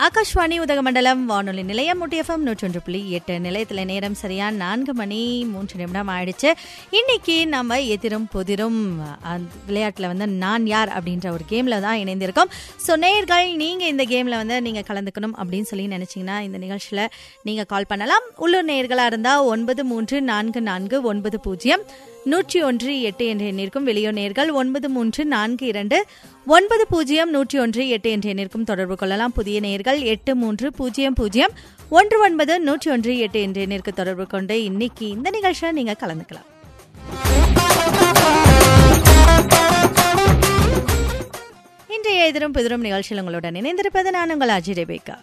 ஆகாஷ்வாணி உதகமண்டலம் வானொலி நிலையம் முட்டியஃபம் நூற்றொன்று புள்ளி எட்டு நிலையத்தில் நேரம் சரியா நான்கு மணி மூன்று நிமிடம் ஆயிடுச்சு இன்னைக்கு நம்ம எதிரும் புதிரும் அந்த விளையாட்டில் வந்து நான் யார் அப்படின்ற ஒரு கேமில் தான் இணைந்திருக்கோம் ஸோ நேர்கள் நீங்கள் இந்த கேமில் வந்து நீங்கள் கலந்துக்கணும் அப்படின்னு சொல்லி நினச்சிங்கன்னா இந்த நிகழ்ச்சியில் நீங்கள் கால் பண்ணலாம் உள்ளூர் நேர்களாக இருந்தால் ஒன்பது மூன்று நான்கு நான்கு ஒன்பது பூஜ்ஜியம் நூற்றி ஒன்று எட்டு என்ற எண்ணிற்கும் வெளியூர் நேர்கள் ஒன்பது மூன்று நான்கு இரண்டு ஒன்பது பூஜ்ஜியம் நூற்றி ஒன்று எட்டு என்ற எண்ணிற்கும் தொடர்பு கொள்ளலாம் புதிய நேர்கள் எட்டு மூன்று பூஜ்ஜியம் பூஜ்ஜியம் ஒன்று ஒன்பது நூற்றி ஒன்று எட்டு என்ற எண்ணிற்கு தொடர்பு கொண்டு இன்னைக்கு இந்த நிகழ்ச்சியில் நீங்கள் கலந்துக்கலாம் இன்றைய எதிரும் புதிரும் நிகழ்ச்சியில் உங்களுடன் இணைந்திருப்பது நான் உங்கள் அஜய் ரெபேக்கா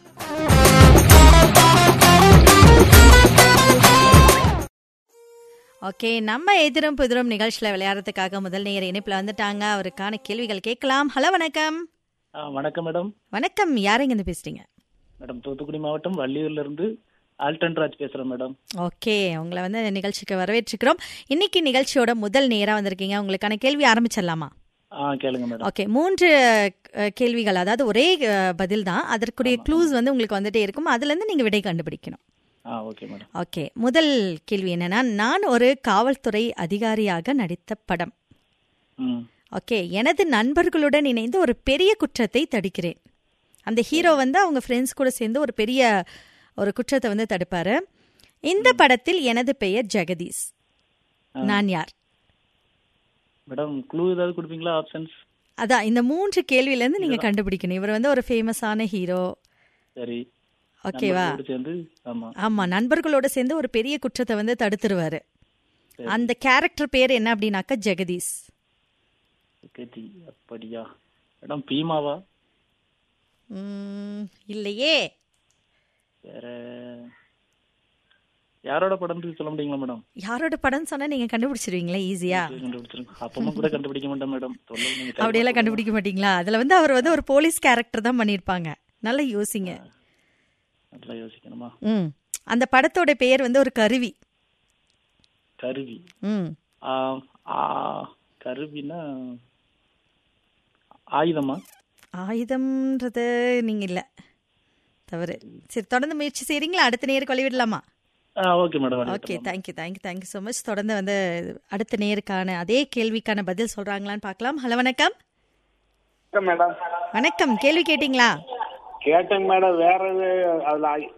ஓகே நம்ம எதிரும் புதிரும் நிகழ்ச்சியில் விளையாடுறதுக்காக முதல் நேர இணைப்பில் வந்துட்டாங்க அவருக்கான கேள்விகள் கேட்கலாம் ஹலோ வணக்கம் ஆ, வணக்கம் மேடம் வணக்கம் யாருங்க இருந்து பேசுறீங்க மேடம் தூத்துக்குடி மாவட்டம் வள்ளியூர்ல இருந்து ஆல்டன் ராஜ் பேசுறேன் மேடம் ஓகே உங்களை வந்து இந்த நிகழ்ச்சிக்கு வரவேற்றுக்கிறோம் இன்னைக்கு நிகழ்ச்சியோட முதல் நேரா வந்திருக்கீங்க உங்களுக்கான கேள்வி ஆரம்பிச்சிடலாமா ஆ கேளுங்க மேடம் ஓகே மூன்று அஹ், கேள்விகள் அதாவது ஒரே அஹ், பதில் தான் அதற்குரிய க்ளூஸ் வந்து உங்களுக்கு வந்துட்டே இருக்கும் அதுல இருந்து நீங்க விடை கண்டுபிடிக்கணும் ஆ ஓகே மேடம் ஓகே முதல் கேள்வி என்னன்னா நான் ஒரு காவல்துறை அதிகாரியாக நடித்த படம் ம் ஓகே எனது நண்பர்களுடன் இணைந்து ஒரு பெரிய குற்றத்தை தடுக்கிறேன் அந்த ஹீரோ வந்து அவங்க ஃப்ரெண்ட்ஸ் கூட சேர்ந்து ஒரு பெரிய ஒரு குற்றத்தை வந்து தடுப்பாரு இந்த படத்தில் எனது பெயர் ஜெகதீஷ் நான் யார் மேடம் க்ளூ ஏதாவது கொடுப்பீங்களா ஆப்ஷன்ஸ் அதான் இந்த மூன்று கேள்வியில இருந்து நீங்க கண்டுபிடிக்கணும் இவர் வந்து ஒரு ஃபேமஸான ஹீரோ சரி ஓகேவா நண்பர்களோடு சேர்ந்து ஆமா ஆமா நண்பர்களோட சேர்ந்து ஒரு பெரிய குற்றத்தை வந்து தடுத்துருவாரு அந்த கேரக்டர் பேர் என்ன அப்படின்னாக்கா ஜெகதீஷ் கதி அப்படியா மேடம் பீமாவா உம், இல்லையே வேற யாரோட படம் சொல்ல முடியுங்களா மேடம் யாரோட படம் சொன்னா நீங்க கண்டுபிடிச்சிருவீங்களா ஈஸியா கண்டுபிடிச்சிருங்க அப்பமா கூட கண்டுபிடிக்க மாட்டேன் மேடம் சொல்லுங்க நீங்க try அப்படியெல்லாம் கண்டுபிடிக்க மாட்டீங்களா அதுல வந்து அவர் வந்து ஒரு போலீஸ் கேரக்டர் தான் பண்ணியிருப்பாங்க நல்லா யோசிங்க நல்லா யோசிக்கணுமா ம் அந்த படத்தோட பெயர் வந்து ஒரு கருவி கருவி ம் ஆ, ஆ, கருவினா ஆயுதமா ஆயுதம்ன்றது நீங்க இல்ல தவறு சரி தொடர்ந்து முயற்சி செய்றீங்களா அடுத்த நேருக்கு வழிவிடலாமா ஆ okay madam okay thank you thank you thank you so much தொடர்ந்து வந்து அடுத்த நேருக்கான அதே கேள்விக்கான பதில் சொல்றாங்களான்னு பார்க்கலாம் ஹலோ வணக்கம் வணக்கம் மேடம் வணக்கம் கேள்வி கேட்டிங்களா கேட்டேங்க மேடம் வேற இது அதுல ஆ-